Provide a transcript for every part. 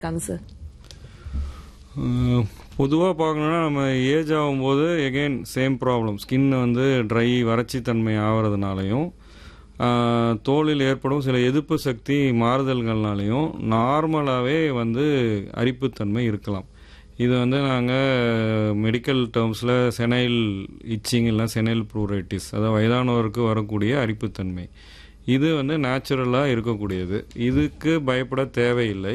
இருக்காங்க சார் பொதுவாக பார்க்கணுன்னா நம்ம ஏஜ் ஆகும்போது எகெயின் சேம் ப்ராப்ளம் ஸ்கின் வந்து ட்ரை வறட்சித்தன்மை ஆகிறதுனாலையும் ஆஹ், தோலில் ஏற்படும் சில எதிர்ப்பு சக்தி மாறுதல்கள்னாலையும் நார்மலாகவே வந்து அரிப்புத்தன்மை இருக்கலாம் இது வந்து நாங்கள் மெடிக்கல் டேர்ம்ஸில் செனைல் இச்சிங் இல்லை செனைல் ப்ரூரைட்டிஸ் அதாவது வயதானவருக்கு வரக்கூடிய அரிப்புத்தன்மை இது வந்து நேச்சுரலாக இருக்கக்கூடியது இதுக்கு பயப்பட தேவையில்லை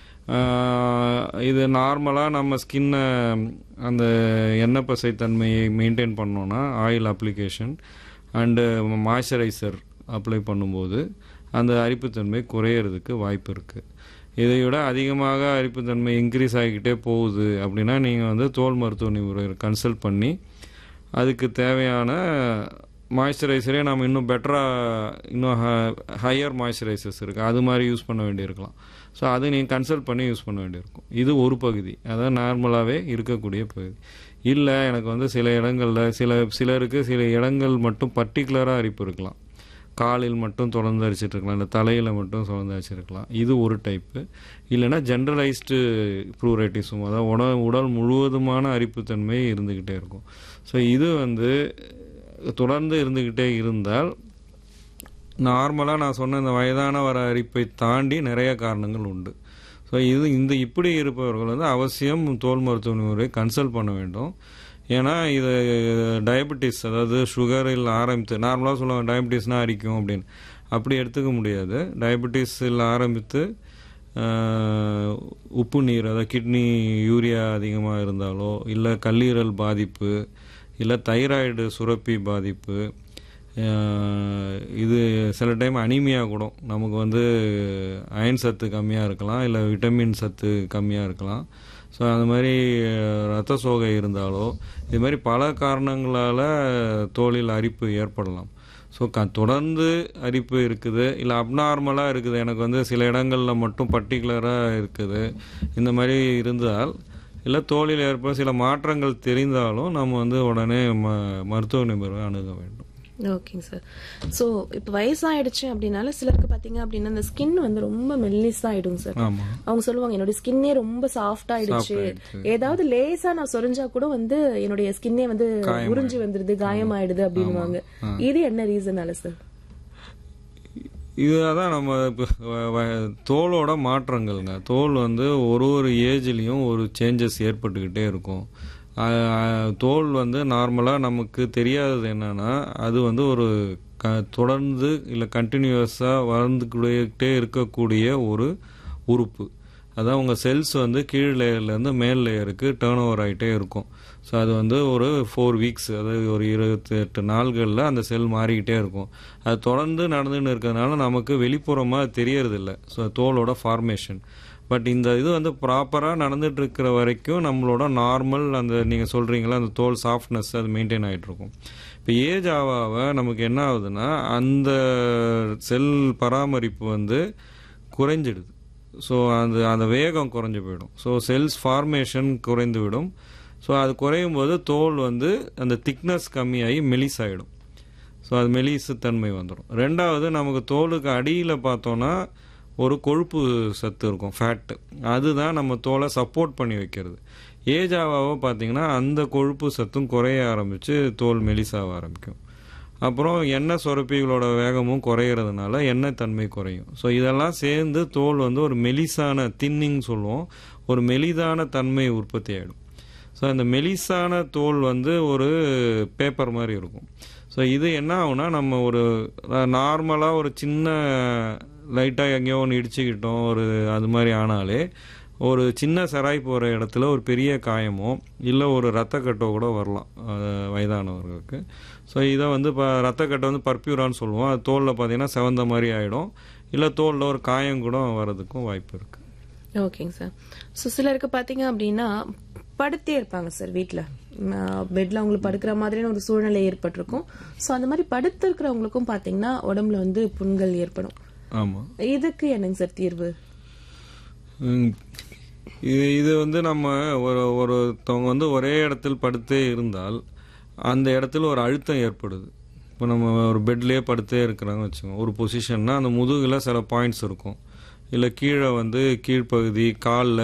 ஆஹ் இது நார்மலாக நம்ம ஸ்கின்னை அந்த எண்ணெய் பசை தன்மையை மெயின்டைன் பண்ணோன்னா oil application and moisturiser apply பண்ணும்போது அந்த அரிப்புத்தன்மை குறையிறதுக்கு வாய்ப்பு இருக்குது இதை விட அதிகமாக அரிப்புத்தன்மை இன்க்ரீஸ் ஆகிக்கிட்டே போகுது அப்படின்னா நீங்கள் வந்து தோல் மருத்துவ நிபுணர் கன்சல்ட் பண்ணி அதுக்கு தேவையான மாய்ஸ்சரைசரே நம்ம இன்னும் பெட்டராக இன்னும் ஹையர் மாய்ஸ்சரைசர்ஸ் இருக்குது அது மாதிரி யூஸ் பண்ண வேண்டியிருக்கலாம் ஸோ அது நீங்கள் கன்சல்ட் பண்ணி யூஸ் பண்ண வேண்டியிருக்கும் இது ஒரு பகுதி அதாவது நார்மலாகவே இருக்கக்கூடிய பகுதி இல்லை எனக்கு வந்து சில இடங்களில் சில சிலருக்கு சில இடங்கள் மட்டும் பர்டிகுலராக அரிப்பு இருக்கலாம் காலில் மட்டும் தொடர்ந்து அரிச்சிட்டு இருக்கலாம் இல்லை தலையில் மட்டும் தொடர்ந்து அரிச்சிருக்கலாம் இது ஒரு டைப்பு இல்லைன்னா ஜென்ரலைஸ்டு ப்ரூரைட்டிஸும் அதாவது உடல் உடல் முழுவதுமான அரிப்புத்தன்மை இருந்துக்கிட்டே இருக்கும் ஸோ இது வந்து தொடர்ந்து இருந்துக்கிட்டே இருந்தால் நார்மலாக நான் சொன்ன இந்த வயதான வர அரிப்பை தாண்டி நிறைய காரணங்கள் உண்டு ஸோ இது இந்த இப்படி இருப்பவர்கள் வந்து அவசியம் தோல் மருத்துவ நிபுணரை கன்சல்ட் பண்ண வேண்டும் ஏன்னா இது டயபெட்டிஸ் அதாவது சுகரில் ஆரம்பித்து நார்மலாக சொல்லுவாங்க டயபெட்டிஸ்னால் அரிக்கும் அப்படின்னு அப்படி எடுத்துக்க முடியாது டயபெட்டிஸில் ஆரம்பித்து ஆஹ், உப்பு நீர் அதாவது கிட்னி யூரியா அதிகமாக இருந்தாலோ இல்லை கல்லீரல் பாதிப்பு இல்லை தைராய்டு சுரப்பி பாதிப்பு ஆஹ், இது சில டைம் அனீமியா கூட நமக்கு வந்து அயன் சத்து கம்மியாக இருக்கலாம் இல்லை விட்டமின் சத்து கம்மியாக இருக்கலாம் ஸோ அந்த மாதிரி அஹ், ரத்த சோகை இருந்தாலோ இது மாதிரி பல காரணங்களால் தோலில் அரிப்பு ஏற்படலாம் ஸோ க தொடர்ந்து அரிப்பு இருக்குது இல்லை அப்நார்மலாக இருக்குது எனக்கு வந்து சில இடங்களில் மட்டும் பர்டிகுலராக இருக்குது இந்த மாதிரி இருந்தால் இல்லை தோலில் ஏற்படும் சில மாற்றங்கள் தெரிந்தாலும் நம்ம வந்து உடனே ம மருத்துவ நிபுணரை அணுக வேண்டும் ஓகேங்க சார் ஸோ இப்போ வயசாயிடுச்சு அப்படின்னால சிலருக்கு பாத்தீங்க அப்படின்னா அந்த ஸ்கின் வந்து ரொம்ப மெல்லிஸா ஆயிடும் சார் ஆமாம் அவங்க சொல்லுவாங்க என்னோட ஸ்கின்னே ரொம்ப சாஃப்ட் ஆயிடுச்சு ஏதாவது லேசா நான் சொரிஞ்சா கூட வந்து என்னுடைய ஸ்கின்னே வந்து உறிஞ்சு வந்துருது காயமாயிடுது அப்படின்னுவாங்க இது என்ன ரீசனால சார் இதுதான் நம்ம இப்போ வ- வ- தோலோட மாற்றங்கள்ங்க தோல் வந்து ஒரு ஒரு ஏஜ்லேயும் ஒரு சேஞ்சஸ் ஏற்பட்டுக்கிட்டே இருக்கும் அஹ் அஹ் தோல் வந்து நார்மலாக நமக்கு தெரியாதது என்னன்னா அது வந்து ஒரு க தொடர்ந்து இல்லை கண்டினியூஸாக வளர்ந்துக்கிட்டே இருக்கக்கூடிய ஒரு உறுப்பு அதான் உங்கள் செல்ஸ் வந்து கீழ் லேயர்லேருந்து மேல் லேயருக்கு டேர்ன் ஓவர் ஆகிட்டே இருக்கும் ஸோ அது வந்து ஒரு ஃபோர் வீக்ஸ் அதாவது ஒரு இருபத்தெட்டு நாள்களில் அந்த செல் மாறிக்கிட்டே இருக்கும் அது தொடர்ந்து நடந்துன்னு இருக்கிறதுனால நமக்கு வெளிப்புறமாக தெரியறதில்ல ஸோ தோலோட ஃபார்மேஷன் பட் இந்த இது வந்து ப்ராப்பராக நடந்துட்டு இருக்கிற வரைக்கும் நம்மளோட நார்மல் அந்த நீங்கள் சொல்கிறீங்களா அந்த தோல் சாஃப்ட்னஸ் அது மெயின்டைன் ஆகிட்டு இருக்கும் இப்போ ஏஜ் ஆக ஆக நமக்கு என்ன ஆகுதுன்னா அந்த செல் பராமரிப்பு வந்து குறைஞ்சிடுது ஸோ அந்த அந்த வேகம் குறைஞ்சு போயிடும் ஸோ செல்ஸ் ஃபார்மேஷன் குறைந்து விடும் ஸோ அது குறையும் போது தோல் வந்து அந்த திக்னஸ் கம்மியாகி மெலிஸ் ஆகிடும் ஸோ அது மெலிசு தன்மை வந்துடும் ரெண்டாவது நமக்கு தோலுக்கு அடியில் பார்த்தோன்னா ஒரு கொழுப்பு சத்து இருக்கும் ஃபேட்டு அதுதான் நம்ம தோலை சப்போர்ட் பண்ணி வைக்கிறது ஏஜ் ஆவாவோ பார்த்தீங்கன்னா அந்த கொழுப்பு சத்தும் குறைய ஆரம்பித்து தோல் மெலிசாக ஆரம்பிக்கும் அப்புறம் எண்ணெய் சுரப்பிகளோட வேகமும் குறையிறதுனால எண்ணெய் தன்மை குறையும் ஸோ இதெல்லாம் சேர்ந்து தோல் வந்து ஒரு மெலிசான தின்னிங் சொல்லுவோம் ஒரு மெலிதான தன்மை உற்பத்தி ஆகிடும் ஸோ அந்த மெலிசான தோல் வந்து ஒரு பேப்பர் மாதிரி இருக்கும் ஸோ இது என்ன ஆகும்னா நம்ம ஒரு நார்மலாக ஒரு சின்ன லைட்டாக எங்கேயோ ஒன்று இடிச்சுக்கிட்டோம் ஒரு அது மாதிரி ஆனாலே ஒரு சின்ன சராய் போகிற இடத்துல ஒரு பெரிய காயமோ இல்லை ஒரு ரத்தக்கட்டோ கூட வரலாம் அஹ் வயதானவர்களுக்கு ஸோ இதை வந்து இப்போ ரத்தக்கட்டை வந்து பர்பியூரான்னு சொல்லுவோம் அது தோலில் பார்த்தீங்கன்னா செவந்த மாதிரி ஆகிடும் இல்லை தோலில் ஒரு காயம் கூட வர்றதுக்கும் வாய்ப்பு இருக்குது ஓகேங்க சார் ஸோ சிலருக்கு பாத்தீங்க அப்படின்னா படுத்தே இருப்பாங்க சார் வீட்டில் பெட்ல அவங்களுக்கு படுக்கிற மாதிரியான ஒரு சூழ்நிலை ஏற்பட்டிருக்கும் ஸோ அந்த மாதிரி படுத்து இருக்கிறவங்களுக்கும் பாத்தீங்கன்னா உடம்புல வந்து புண்கள் ஏற்படும் ஆமாம் இதுக்கு என்னங்க சார் தீர்வு ம். இது இது வந்து நம்ம ஒரு ஒருத்தவங்க வந்து ஒரே இடத்தில் படுத்தே இருந்தால் அந்த இடத்துல ஒரு அழுத்தம் ஏற்படுது இப்போ நம்ம ஒரு பெட்லேயே படுத்தே இருக்கிறாங்க வச்சுக்கோங்க ஒரு பொசிஷன்னா அந்த முதுகில் சில பாயிண்ட்ஸ் இருக்கும் இல்லை கீழே வந்து கீழ்ப்பகுதி காலில்